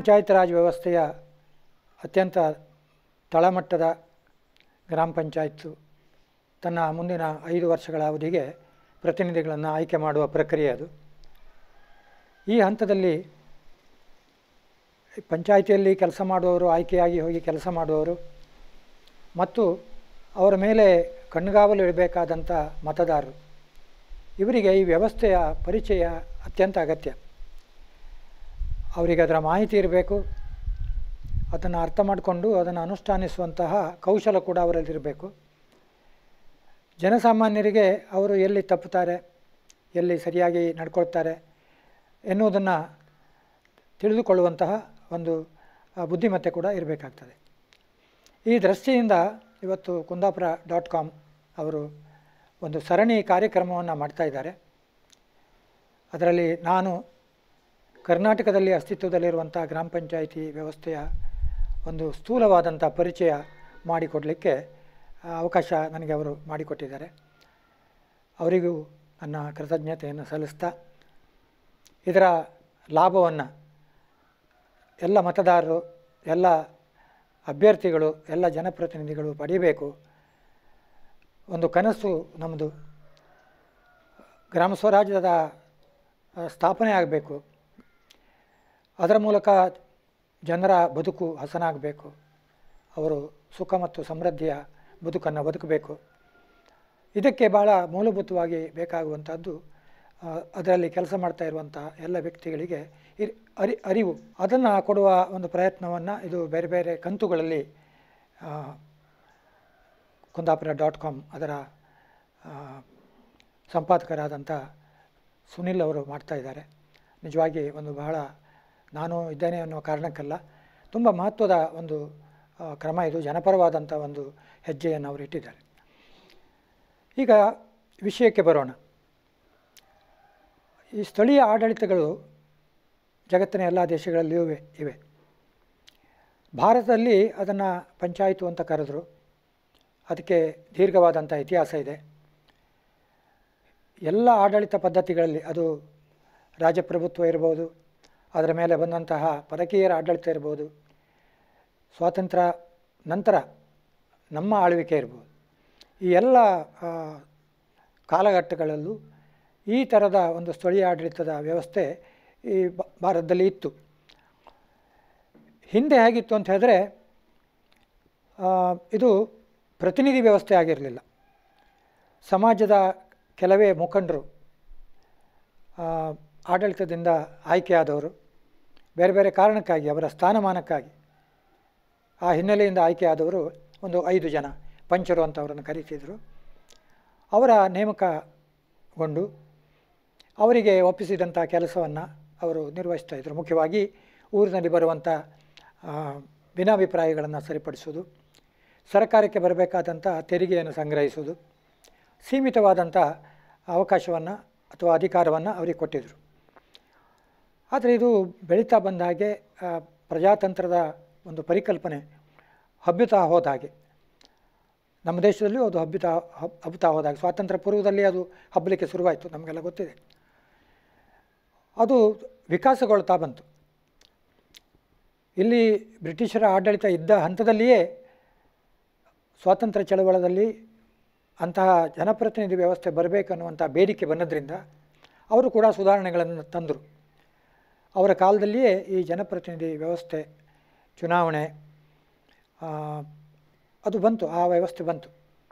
ಪಂಚಾಯತ್ ರಾಜ್ ವ್ಯವಸ್ಥೆಯ ಅತ್ಯಂತ ತಳಮಟ್ಟದ ಗ್ರಾಮ ಪಂಚಾಯತ್ತು ತನ್ನ ಮುಂದಿನ ಐದು ವರ್ಷಗಳ ಅವಧಿಗೆ ಪ್ರತಿನಿಧಿಗಳನ್ನು ಆಯ್ಕೆ ಮಾಡುವ ಪ್ರಕ್ರಿಯೆ ಅದು ಈ ಹಂತದಲ್ಲಿ ಪಂಚಾಯಿತಿಯಲ್ಲಿ ಕೆಲಸ ಮಾಡುವವರು ಆಯ್ಕೆಯಾಗಿ ಹೋಗಿ ಕೆಲಸ ಮಾಡುವವರು ಮತ್ತು ಅವರ ಮೇಲೆ ಕಣ್ಗಾವಲು ಇಡಬೇಕಾದಂಥ ಮತದಾರರು ಇವರಿಗೆ ಈ ವ್ಯವಸ್ಥೆಯ ಪರಿಚಯ ಅತ್ಯಂತ ಅಗತ್ಯ ಅವರಿಗೆ ಅದರ ಮಾಹಿತಿ ಇರಬೇಕು ಅದನ್ನು ಅರ್ಥ ಮಾಡಿಕೊಂಡು ಅದನ್ನು ಅನುಷ್ಠಾನಿಸುವಂತಹ ಕೌಶಲ ಕೂಡ ಅವರಲ್ಲಿರಬೇಕು ಜನಸಾಮಾನ್ಯರಿಗೆ ಅವರು ಎಲ್ಲಿ ತಪ್ಪುತ್ತಾರೆ ಎಲ್ಲಿ ಸರಿಯಾಗಿ ನಡ್ಕೊಳ್ತಾರೆ ಎನ್ನುವುದನ್ನು ತಿಳಿದುಕೊಳ್ಳುವಂತಹ ಒಂದು ಆ, ಬುದ್ಧಿಮತ್ತೆ ಕೂಡ ಇರಬೇಕಾಗ್ತದೆ ಈ ದೃಷ್ಟಿಯಿಂದ ಇವತ್ತು ಕುಂದಾಪುರ ಡಾಟ್ ಕಾಮ್ ಅವರು ಒಂದು ಸರಣಿ ಕಾರ್ಯಕ್ರಮವನ್ನು ಮಾಡ್ತಾ ಇದ್ದಾರೆ ಅದರಲ್ಲಿ ನಾನು ಕರ್ನಾಟಕದಲ್ಲಿ ಅಸ್ತಿತ್ವದಲ್ಲಿರುವಂಥ ಗ್ರಾಮ ಪಂಚಾಯಿತಿ ವ್ಯವಸ್ಥೆಯ ಒಂದು ಸ್ಥೂಲವಾದಂಥ ಪರಿಚಯ ಮಾಡಿಕೊಡಲಿಕ್ಕೆ ಆ, ಅವಕಾಶ ನನಗೆ ಅವರು ಮಾಡಿಕೊಟ್ಟಿದ್ದಾರೆ ಅವರಿಗೂ ನನ್ನ ಕೃತಜ್ಞತೆಯನ್ನು ಸಲ್ಲಿಸ್ತಾ ಇದರ ಲಾಭವನ್ನು ಎಲ್ಲ ಮತದಾರರು ಎಲ್ಲ ಅಭ್ಯರ್ಥಿಗಳು ಎಲ್ಲ ಜನಪ್ರತಿನಿಧಿಗಳು ಪಡೆಯಬೇಕು ಒಂದು ಕನಸು ನಮ್ಮದು ಗ್ರಾಮ ಸ್ವರಾಜ್ಯದ ಆ, ಸ್ಥಾಪನೆ ಆಗಬೇಕು ಅದರ ಮೂಲಕ ಜನರ ಬದುಕು ಹಸನಾಗಬೇಕು ಅವರು ಸುಖ ಮತ್ತು ಸಮೃದ್ಧಿಯ ಬದುಕನ್ನು ಬದುಕಬೇಕು ಇದಕ್ಕೆ ಭಾಳ ಮೂಲಭೂತವಾಗಿ ಬೇಕಾಗುವಂಥದ್ದು ಆ, ಅದರಲ್ಲಿ ಕೆಲಸ ಮಾಡ್ತಾ ಇರುವಂಥ ಎಲ್ಲ ವ್ಯಕ್ತಿಗಳಿಗೆ ಇರ್- ಅರಿ ಅರಿವು ಅದನ್ನು ಕೊಡುವ ಒಂದು ಪ್ರಯತ್ನವನ್ನು ಇದು ಬೇರೆ ಬೇರೆ ಕಂತುಗಳಲ್ಲಿ ಆ, ಕುಂದಾಪುರ ಡಾಟ್ ಕಾಮ್ ಅದರ ಆ, ಸಂಪಾದಕರಾದಂಥ ಸುನಿಲ್ ಅವರು ಮಾಡ್ತಾ ಇದ್ದಾರೆ ನಿಜವಾಗಿ ಒಂದು ಬಹಳ ನಾನು ಇದ್ದೇನೆ ಅನ್ನೋ ಕಾರಣಕ್ಕಲ್ಲ ತುಂಬ ಮಹತ್ವದ ಒಂದು ಆ, ಕ್ರಮ ಇದು ಜನಪರವಾದಂಥ ಒಂದು ಹೆಜ್ಜೆಯನ್ನು ಅವರು ಇಟ್ಟಿದ್ದಾರೆ ಈಗ ವಿಷಯಕ್ಕೆ ಬರೋಣ ಈ ಸ್ಥಳೀಯ ಆಡಳಿತಗಳು ಜಗತ್ತಿನ ಎಲ್ಲ ದೇಶಗಳಲ್ಲಿಯೂ ಇವೆ ಇವೆ ಭಾರತದಲ್ಲಿ ಅದನ್ನು ಪಂಚಾಯಿತು ಅಂತ ಕರೆದರು ಅದಕ್ಕೆ ದೀರ್ಘವಾದಂಥ ಇತಿಹಾಸ ಇದೆ ಎಲ್ಲ ಆಡಳಿತ ಪದ್ಧತಿಗಳಲ್ಲಿ ಅದು ರಾಜಪ್ರಭುತ್ವ ಇರ್ಬೋದು ಅದರ ಮೇಲೆ ಬಂದಂತಹ ಪರಕೀಯರ ಆಡಳಿತ ಇರ್ಬೋದು ಸ್ವಾತಂತ್ರ್ಯ ನಂತರ ನಮ್ಮ ಆಳ್ವಿಕೆ ಇರ್ಬೋದು ಈ ಎಲ್ಲ ಆ, ಕಾಲಘಟ್ಟಗಳಲ್ಲೂ ಈ ಥರದ ಒಂದು ಸ್ಥಳೀಯ ಆಡಳಿತದ ವ್ಯವಸ್ಥೆ ಈ ಬ- ಭಾರತದಲ್ಲಿ ಇತ್ತು ಹಿಂದೆ ಹೇಗಿತ್ತು ಅಂತ ಹೇಳಿದ್ರೆ ಆ, ಇದು ಪ್ರತಿನಿಧಿ ವ್ಯವಸ್ಥೆ ಆಗಿರಲಿಲ್ಲ ಸಮಾಜದ ಕೆಲವೇ ಮುಖಂಡರು ಆ, ಆಡಳಿತದಿಂದ ಆಯ್ಕೆಯಾದವರು ಬೇರೆ ಬೇರೆ ಕಾರಣಕ್ಕಾಗಿ ಅವರ ಸ್ಥಾನಮಾನಕ್ಕಾಗಿ ಆ ಹಿನ್ನೆಲೆಯಿಂದ ಆಯ್ಕೆಯಾದವರು ಒಂದು ಐದು ಜನ ಪಂಚರು ಅಂತ ಅವರನ್ನು ಕರೀತಿದ್ರು ಅವರ ನೇಮಕಗೊಂಡು ಅವರಿಗೆ ಒಪ್ಪಿಸಿದಂಥ ಕೆಲಸವನ್ನು ಅವರು ನಿರ್ವಹಿಸ್ತಾ ಇದ್ದರು ಮುಖ್ಯವಾಗಿ ಊರಿನಲ್ಲಿ ಬರುವಂಥ ಆ, ಭಿನ್ನಾಭಿಪ್ರಾಯಗಳನ್ನು ಸರಿಪಡಿಸೋದು ಸರ್ಕಾರಕ್ಕೆ ಬರಬೇಕಾದಂಥ ತೆರಿಗೆಯನ್ನು ಸಂಗ್ರಹಿಸೋದು ಸೀಮಿತವಾದಂಥ ಅವಕಾಶವನ್ನು ಅಥವಾ ಅಧಿಕಾರವನ್ನು ಅವರಿಗೆ ಕೊಟ್ಟಿದ್ದರು ಆದರೆ ಇದು ಬೆಳೀತಾ ಬಂದ ಹಾಗೆ ಆ, ಪ್ರಜಾತಂತ್ರದ ಒಂದು ಪರಿಕಲ್ಪನೆ ಹಬ್ಬುತ್ತಾ ಹೋದ ಹಾಗೆ ನಮ್ಮ ದೇಶದಲ್ಲಿಯೂ ಅದು ಹಬ್ಬುತ್ತಾ ಹಬ್ ಹಬ್ಬುತ್ತಾ ಹೋದಾಗ ಸ್ವಾತಂತ್ರ್ಯ ಪೂರ್ವದಲ್ಲಿ ಅದು ಹಬ್ಬಲಿಕ್ಕೆ ಶುರುವಾಯಿತು ನಮಗೆಲ್ಲ ಗೊತ್ತಿದೆ ಅದು ವಿಕಾಸಗೊಳ್ತಾ ಬಂತು ಇಲ್ಲಿ ಬ್ರಿಟಿಷರ ಆಡಳಿತ ಇದ್ದ ಹಂತದಲ್ಲಿಯೇ ಸ್ವಾತಂತ್ರ್ಯ ಚಳವಳದಲ್ಲಿ ಅಂತಹ ಜನಪ್ರತಿನಿಧಿ ವ್ಯವಸ್ಥೆ ಬರಬೇಕನ್ನುವಂಥ ಬೇಡಿಕೆ ಬಂದದ್ರಿಂದ ಅವರು ಕೂಡ ಸುಧಾರಣೆಗಳನ್ನು ತಂದರು ಅವರ ಕಾಲದಲ್ಲಿಯೇ ಈ ಜನಪ್ರತಿನಿಧಿ ವ್ಯವಸ್ಥೆ ಚುನಾವಣೆ ಆ, ಅದು ಬಂತು ಆ ವ್ಯವಸ್ಥೆ ಬಂತು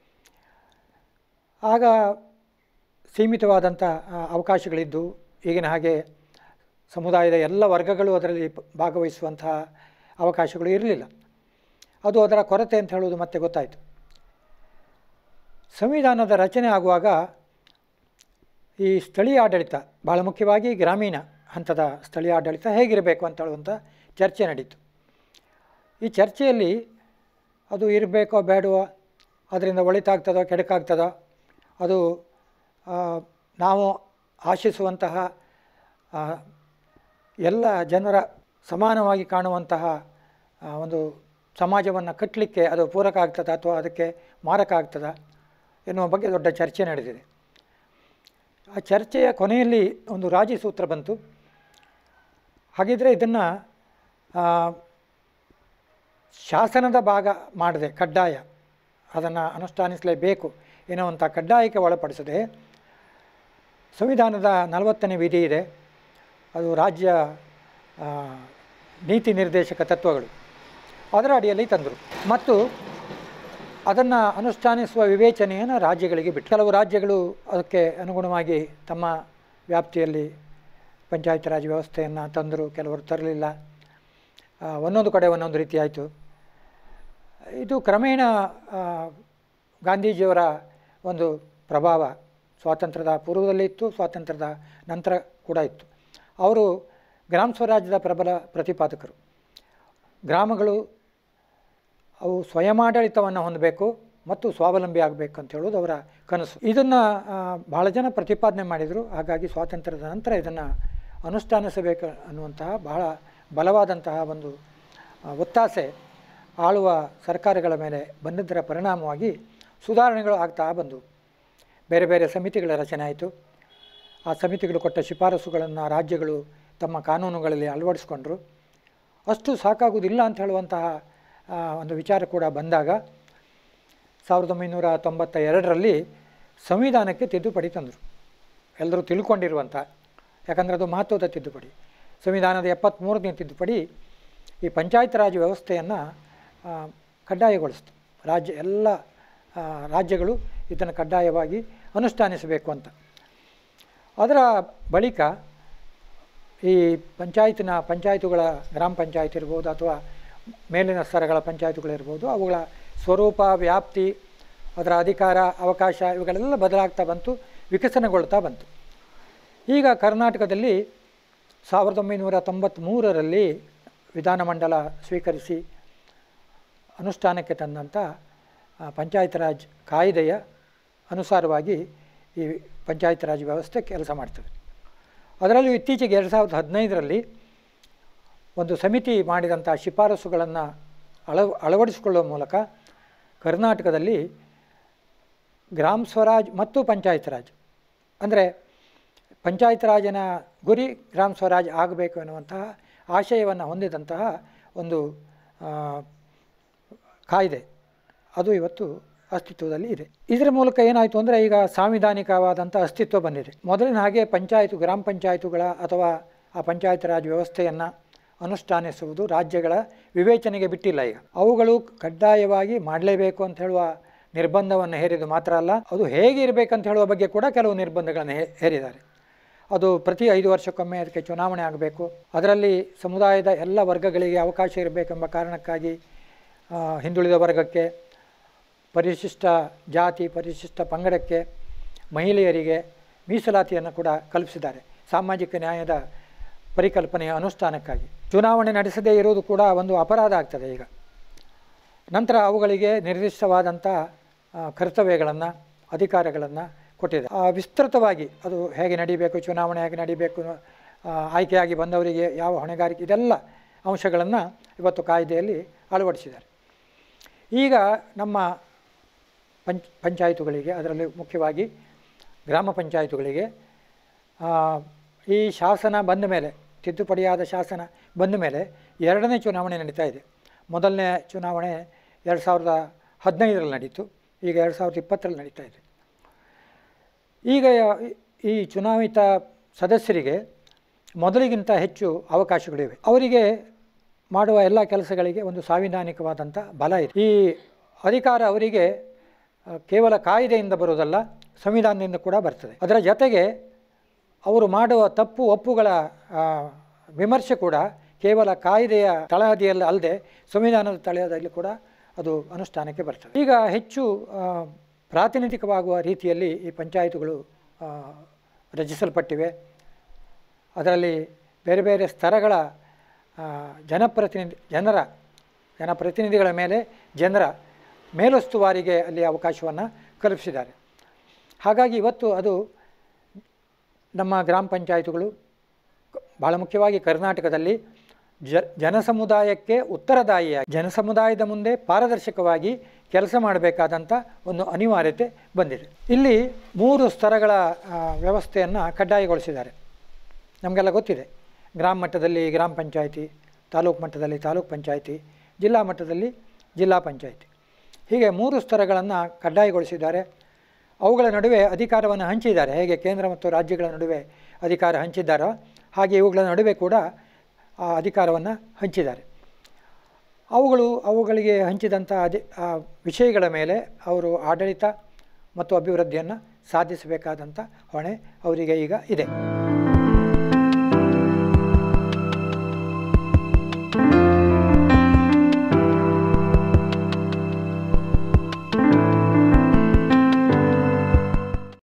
ಆಗ ಸೀಮಿತವಾದಂಥ ಆ, ಅವಕಾಶಗಳಿದ್ದು ಈಗಿನ ಹಾಗೆ ಸಮುದಾಯದ ಎಲ್ಲ ವರ್ಗಗಳು ಅದರಲ್ಲಿ ಪ- ಭಾಗವಹಿಸುವಂತಹ ಅವಕಾಶಗಳು ಇರಲಿಲ್ಲ ಅದು ಅದರ ಕೊರತೆ ಅಂತ ಹೇಳುವುದು ಮತ್ತೆ ಗೊತ್ತಾಯಿತು ಸಂವಿಧಾನದ ರಚನೆ ಆಗುವಾಗ ಈ ಸ್ಥಳೀಯ ಆಡಳಿತ ಬಹಳ ಮುಖ್ಯವಾಗಿ ಗ್ರಾಮೀಣ ಹಂತದ ಸ್ಥಳೀಯ ಆಡಳಿತ ಹೇಗಿರಬೇಕು ಅಂತ ಹೇಳುವಂಥ ಚರ್ಚೆ ನಡೀತು ಈ ಚರ್ಚೆಯಲ್ಲಿ ಅದು ಇರಬೇಕೋ ಬೇಡವೋ ಅದರಿಂದ ಒಳಿತಾಗ್ತದೋ ಕೆಡಕಾಗ್ತದೋ ಅದು ಆ, ನಾವು ಆಶಿಸುವಂತಹ ಆ, ಎಲ್ಲ ಜನರ ಸಮಾನವಾಗಿ ಕಾಣುವಂತಹ ಆ, ಒಂದು ಸಮಾಜವನ್ನು ಕಟ್ಟಲಿಕ್ಕೆ ಅದು ಪೂರಕ ಆಗ್ತದ ಅಥವಾ ಅದಕ್ಕೆ ಮಾರಕ ಆಗ್ತದ ಎನ್ನುವ ಬಗ್ಗೆ ದೊಡ್ಡ ಚರ್ಚೆ ನಡೆದಿದೆ ಆ ಚರ್ಚೆಯ ಕೊನೆಯಲ್ಲಿ ಒಂದು ರಾಜಿ ಸೂತ್ರ ಬಂತು ಹಾಗಿದ್ರೆ ಇದನ್ನು ಆ, ಶಾಸನದ ಭಾಗ ಮಾಡದೆ ಕಡ್ಡಾಯ ಅದನ್ನು ಅನುಷ್ಠಾನಿಸಲೇಬೇಕು ಎನ್ನುವಂಥ ಕಡ್ಡಾಯಕ್ಕೆ ಒಳಪಡಿಸದೆ ಸಂವಿಧಾನದ ನಲವತ್ತನೇ ವಿಧಿ ಇದೆ ಅದು ರಾಜ್ಯ ಆ, ನೀತಿ ನಿರ್ದೇಶಕ ತತ್ವಗಳು ಅದರ ಅಡಿಯಲ್ಲಿ ತಂದರು ಮತ್ತು ಅದನ್ನು ಅನುಷ್ಠಾನಿಸುವ ವಿವೇಚನೆಯನ್ನು ರಾಜ್ಯಗಳಿಗೆ ಬಿಟ್ಟು ಕೆಲವು ರಾಜ್ಯಗಳು ಅದಕ್ಕೆ ಅನುಗುಣವಾಗಿ ತಮ್ಮ ವ್ಯಾಪ್ತಿಯಲ್ಲಿ ಪಂಚಾಯತ್ ರಾಜ್ ವ್ಯವಸ್ಥೆಯನ್ನು ತಂದರು ಕೆಲವರು ತರಲಿಲ್ಲ ಆ, ಒಂದೊಂದು ಕಡೆ ಒಂದೊಂದು ರೀತಿ ಆಯಿತು ಇದು ಕ್ರಮೇಣ ಆ, ಗಾಂಧೀಜಿಯವರ ಒಂದು ಪ್ರಭಾವ ಸ್ವಾತಂತ್ರ್ಯದ ಪೂರ್ವದಲ್ಲಿ ಇತ್ತು ಸ್ವಾತಂತ್ರ್ಯದ ನಂತರ ಕೂಡ ಇತ್ತು ಅವರು ಗ್ರಾಮ ಸ್ವರಾಜ್ಯದ ಪ್ರಬಲ ಪ್ರತಿಪಾದಕರು ಗ್ರಾಮಗಳು ಅವು ಸ್ವಯಮಾಡಳಿತವನ್ನು ಹೊಂದಬೇಕು ಮತ್ತು ಸ್ವಾವಲಂಬಿ ಆಗಬೇಕು ಅಂತ ಹೇಳೋದು ಅವರ ಕನಸು ಇದನ್ನು ಭಾಳ ಜನ ಪ್ರತಿಪಾದನೆ ಮಾಡಿದರು ಹಾಗಾಗಿ ಸ್ವಾತಂತ್ರ್ಯದ ನಂತರ ಇದನ್ನು ಅನುಷ್ಠಾನಿಸಬೇಕು ಅನ್ನುವಂತಹ ಬಹಳ ಬಲವಾದಂತಹ ಒಂದು ಆ, ಒತ್ತಾಸೆ ಆಳುವ ಸರ್ಕಾರಗಳ ಮೇಲೆ ಬಂದಿದ್ದರ ಪರಿಣಾಮವಾಗಿ ಸುಧಾರಣೆಗಳು ಆಗ್ತಾ ಬಂದವು ಬೇರೆ ಬೇರೆ ಸಮಿತಿಗಳ ರಚನೆ ಆಯಿತು ಆ ಸಮಿತಿಗಳು ಕೊಟ್ಟ ಶಿಫಾರಸುಗಳನ್ನು ರಾಜ್ಯಗಳು ತಮ್ಮ ಕಾನೂನುಗಳಲ್ಲಿ ಅಳವಡಿಸ್ಕೊಂಡ್ರು ಅಷ್ಟು ಸಾಕಾಗುವುದಿಲ್ಲ ಅಂತ ಹೇಳುವಂತಹ ಆ, ಒಂದು ವಿಚಾರ ಕೂಡ ಬಂದಾಗ ಸಾವಿರದ ಒಂಬೈನೂರ ತೊಂಬತ್ತ ಎರಡರಲ್ಲಿ ಸಂವಿಧಾನಕ್ಕೆ ತಿದ್ದುಪಡಿ ತಂದರು ಎಲ್ಲರೂ ತಿಳ್ಕೊಂಡಿರುವಂಥ ಯಾಕಂದರೆ ಅದು ಮಹತ್ವದ ತಿದ್ದುಪಡಿ ಸಂವಿಧಾನದ ಎಪ್ಪತ್ತ್ಮೂರನೇ ತಿದ್ದುಪಡಿ ಈ ಪಂಚಾಯತ್ ರಾಜ್ ವ್ಯವಸ್ಥೆಯನ್ನು ಕಡ್ಡಾಯಗೊಳಿಸ್ತು ರಾಜ್ಯ ಎಲ್ಲ ಆ, ರಾಜ್ಯಗಳು ಇದನ್ನು ಕಡ್ಡಾಯವಾಗಿ ಅನುಷ್ಠಾನಿಸಬೇಕು ಅಂತ ಅದರ ಬಳಿಕ ಈ ಪಂಚಾಯತಿನ ಪಂಚಾಯತುಗಳ ಗ್ರಾಮ ಪಂಚಾಯತ್ ಇರ್ಬೋದು ಅಥವಾ ಮೇಲಿನ ಸ್ತರಗಳ ಪಂಚಾಯತುಗಳಿರ್ಬೋದು ಅವುಗಳ ಸ್ವರೂಪ ವ್ಯಾಪ್ತಿ ಅದರ ಅಧಿಕಾರ ಅವಕಾಶ ಇವುಗಳೆಲ್ಲ ಬದಲಾಗ್ತಾ ಬಂತು ವಿಕಸನಗೊಳ್ತಾ ಬಂತು ಈಗ ಕರ್ನಾಟಕದಲ್ಲಿ ಸಾವಿರದ ಒಂಬೈನೂರ ತೊಂಬತ್ತ್ಮೂರರಲ್ಲಿ ವಿಧಾನಮಂಡಲ ಸ್ವೀಕರಿಸಿ ಅನುಷ್ಠಾನಕ್ಕೆ ತಂದಂಥ ಆ, ಪಂಚಾಯತ್ ರಾಜ್ ಕಾಯ್ದೆಯ ಅನುಸಾರವಾಗಿ ಈ ಪಂಚಾಯತ್ ರಾಜ್ ವ್ಯವಸ್ಥೆ ಕೆಲಸ ಮಾಡ್ತದೆ ಅದರಲ್ಲೂ ಇತ್ತೀಚೆಗೆ ಎರಡು ಸಾವಿರದ ಹದಿನೈದರಲ್ಲಿ ಒಂದು ಸಮಿತಿ ಮಾಡಿದಂಥ ಶಿಫಾರಸುಗಳನ್ನು ಅಳವ ಅಳವಡಿಸಿಕೊಳ್ಳುವ ಮೂಲಕ ಕರ್ನಾಟಕದಲ್ಲಿ ಗ್ರಾಮ ಸ್ವರಾಜ್ ಮತ್ತು ಪಂಚಾಯತ್ ರಾಜ್ ಅಂದರೆ ಪಂಚಾಯತ್ ರಾಜನ ಗುರಿ ಗ್ರಾಮ ಸ್ವರಾಜ್ ಆಗಬೇಕು ಎನ್ನುವಂತಹ ಆಶಯವನ್ನು ಹೊಂದಿದಂತಹ ಒಂದು ಆ, ಕಾಯ್ದೆ ಅದು ಇವತ್ತು ಅಸ್ತಿತ್ವದಲ್ಲಿ ಇದೆ ಇದರ ಮೂಲಕ ಏನಾಯಿತು ಅಂದರೆ ಈಗ ಸಾಂವಿಧಾನಿಕವಾದಂಥ ಅಸ್ತಿತ್ವ ಬಂದಿದೆ ಮೊದಲಿನ ಹಾಗೆ ಪಂಚಾಯತು ಗ್ರಾಮ ಪಂಚಾಯತುಗಳ ಅಥವಾ ಆ ಪಂಚಾಯತ್ ರಾಜ್ ವ್ಯವಸ್ಥೆಯನ್ನು ಅನುಷ್ಠಾನಿಸುವುದು ರಾಜ್ಯಗಳ ವಿವೇಚನೆಗೆ ಬಿಟ್ಟಿಲ್ಲ ಈಗ ಅವುಗಳು ಕಡ್ಡಾಯವಾಗಿ ಮಾಡಲೇಬೇಕು ಅಂತ ಹೇಳುವ ನಿರ್ಬಂಧವನ್ನು ಹೇರಿದ್ದು ಮಾತ್ರ ಅಲ್ಲ ಅದು ಹೇಗೆ ಇರಬೇಕಂತ ಹೇಳುವ ಬಗ್ಗೆ ಕೂಡ ಕೆಲವು ನಿರ್ಬಂಧಗಳನ್ನು ಹೇ- ಹೇರಿದ್ದಾರೆ ಅದು ಪ್ರತಿ ಐದು ವರ್ಷಕ್ಕೊಮ್ಮೆ ಅದಕ್ಕೆ ಚುನಾವಣೆ ಆಗಬೇಕು ಅದರಲ್ಲಿ ಸಮುದಾಯದ ಎಲ್ಲ ವರ್ಗಗಳಿಗೆ ಅವಕಾಶ ಇರಬೇಕೆಂಬ ಕಾರಣಕ್ಕಾಗಿ ಆ, ಹಿಂದುಳಿದ ವರ್ಗಕ್ಕೆ ಪರಿಶಿಷ್ಟ ಜಾತಿ ಪರಿಶಿಷ್ಟ ಪಂಗಡಕ್ಕೆ ಮಹಿಳೆಯರಿಗೆ ಮೀಸಲಾತಿಯನ್ನು ಕೂಡ ಕಲ್ಪಿಸಿದ್ದಾರೆ ಸಾಮಾಜಿಕ ನ್ಯಾಯದ ಪರಿಕಲ್ಪನೆಯ ಅನುಷ್ಠಾನಕ್ಕಾಗಿ ಚುನಾವಣೆ ನಡೆಸದೇ ಇರುವುದು ಕೂಡ ಒಂದು ಅಪರಾಧ ಆಗ್ತದೆ ಈಗ ನಂತರ ಅವುಗಳಿಗೆ ನಿರ್ದಿಷ್ಟವಾದಂಥ ಕರ್ತವ್ಯಗಳನ್ನು ಅಧಿಕಾರಗಳನ್ನು ಕೊಟ್ಟಿದೆ ಆ, ವಿಸ್ತೃತವಾಗಿ ಅದು ಹೇಗೆ ನಡೀಬೇಕು ಚುನಾವಣೆ ಹೇಗೆ ನಡೀಬೇಕು ಆ, ಆಯ್ಕೆಯಾಗಿ ಬಂದವರಿಗೆ ಯಾವ ಹೊಣೆಗಾರಿಕೆ ಇದೆಲ್ಲ ಅಂಶಗಳನ್ನು ಇವತ್ತು ಕಾಯ್ದೆಯಲ್ಲಿ ಅಳವಡಿಸಿದ್ದಾರೆ ಈಗ ನಮ್ಮ ಪಂಚ್ ಪಂಚಾಯತುಗಳಿಗೆ ಅದರಲ್ಲಿ ಮುಖ್ಯವಾಗಿ ಗ್ರಾಮ ಪಂಚಾಯತುಗಳಿಗೆ ಆ, ಈ ಶಾಸನ ಬಂದ ಮೇಲೆ ತಿದ್ದುಪಡಿಯಾದ ಶಾಸನ ಬಂದ ಮೇಲೆ ಎರಡನೇ ಚುನಾವಣೆ ನಡೀತಾ ಇದೆ ಮೊದಲನೇ ಚುನಾವಣೆ ಎರಡು ಸಾವಿರದ ಹದಿನೈದರಲ್ಲಿ ನಡೀತು ಈಗ ಎರಡು ಸಾವಿರದ ಇಪ್ಪತ್ತರಲ್ಲಿ ನಡೀತಾ ಇದೆ ಈಗ ಈ- ಈ ಚುನಾಯಿತ ಸದಸ್ಯರಿಗೆ ಮೊದಲಿಗಿಂತ ಹೆಚ್ಚು ಅವಕಾಶಗಳಿವೆ ಅವರಿಗೆ ಮಾಡುವ ಎಲ್ಲ ಕೆಲಸಗಳಿಗೆ ಒಂದು ಸಾಂವಿಧಾನಿಕವಾದಂಥ ಬಲ ಇದೆ ಈ ಅಧಿಕಾರ ಅವರಿಗೆ ಆ, ಕೇವಲ ಕಾಯ್ದೆಯಿಂದ ಬರುವುದಲ್ಲ ಸಂವಿಧಾನದಿಂದ ಕೂಡ ಬರ್ತದೆ ಅದರ ಜೊತೆಗೆ ಅವರು ಮಾಡುವ ತಪ್ಪು ಒಪ್ಪುಗಳ ಆ, ವಿಮರ್ಶೆ ಕೂಡ ಕೇವಲ ಕಾಯ್ದೆಯ ತಳಹದಿಯಲ್ಲಿ ಅಲ್ಲದೆ ಸಂವಿಧಾನದ ತಳಹದಿಯಲ್ಲಿ ಕೂಡ ಅದು ಅನುಷ್ಠಾನಕ್ಕೆ ಬರ್ತದೆ ಈಗ ಹೆಚ್ಚು ಆ, ಪ್ರಾತಿನಿಧಿಕವಾಗುವ ರೀತಿಯಲ್ಲಿ ಈ ಪಂಚಾಯತುಗಳು ಆ, ರಚಿಸಲ್ಪಟ್ಟಿವೆ ಅದರಲ್ಲಿ ಬೇರೆ ಬೇರೆ ಸ್ತರಗಳ ಆ, ಜನಪ್ರತಿನಿಧಿ ಜನರ ಜನಪ್ರತಿನಿಧಿಗಳ ಮೇಲೆ ಜನರ ಮೇಲುಸ್ತುವಾರಿಗೆ ಅಲ್ಲಿ ಅವಕಾಶವನ್ನು ಕಲ್ಪಿಸಿದ್ದಾರೆ ಹಾಗಾಗಿ ಇವತ್ತು ಅದು ನಮ್ಮ ಗ್ರಾಮ ಪಂಚಾಯತುಗಳು ಕ- ಭಾಳ ಮುಖ್ಯವಾಗಿ ಕರ್ನಾಟಕದಲ್ಲಿ ಜ ಜನಸಮುದಾಯಕ್ಕೆ ಉತ್ತರದಾಯಿಯಾಗಿ ಜನಸಮುದಾಯದ ಮುಂದೆ ಪಾರದರ್ಶಕವಾಗಿ ಕೆಲಸ ಮಾಡಬೇಕಾದಂಥ ಒಂದು ಅನಿವಾರ್ಯತೆ ಬಂದಿದೆ ಇಲ್ಲಿ ಮೂರು ಸ್ತರಗಳ ವ್ಯವಸ್ಥೆಯನ್ನು ಕಡ್ಡಾಯಗೊಳಿಸಿದ್ದಾರೆ ನಮಗೆಲ್ಲ ಗೊತ್ತಿದೆ ಗ್ರಾಮ ಮಟ್ಟದಲ್ಲಿ ಗ್ರಾಮ ಪಂಚಾಯಿತಿ ತಾಲೂಕು ಮಟ್ಟದಲ್ಲಿ ತಾಲೂಕು ಪಂಚಾಯಿತಿ ಜಿಲ್ಲಾ ಮಟ್ಟದಲ್ಲಿ ಜಿಲ್ಲಾ ಪಂಚಾಯಿತಿ ಹೀಗೆ ಮೂರು ಸ್ತರಗಳನ್ನು ಕಡ್ಡಾಯಗೊಳಿಸಿದ್ದಾರೆ ಅವುಗಳ ನಡುವೆ ಅಧಿಕಾರವನ್ನು ಹಂಚಿದ್ದಾರೆ ಹೇಗೆ ಕೇಂದ್ರ ಮತ್ತು ರಾಜ್ಯಗಳ ನಡುವೆ ಅಧಿಕಾರ ಹಂಚಿದ್ದಾರೋ ಹಾಗೆ ಇವುಗಳ ನಡುವೆ ಕೂಡ ಆ ಅಧಿಕಾರವನ್ನು ಹಂಚಿದ್ದಾರೆ ಅವುಗಳು ಅವುಗಳಿಗೆ ಹಂಚಿದಂಥ ಅಧಿ ಆ ವಿಷಯಗಳ ಮೇಲೆ ಅವರು ಆಡಳಿತ ಮತ್ತು ಅಭಿವೃದ್ಧಿಯನ್ನು ಸಾಧಿಸಬೇಕಾದಂಥ ಹೊಣೆ ಅವರಿಗೆ ಈಗ ಇದೆ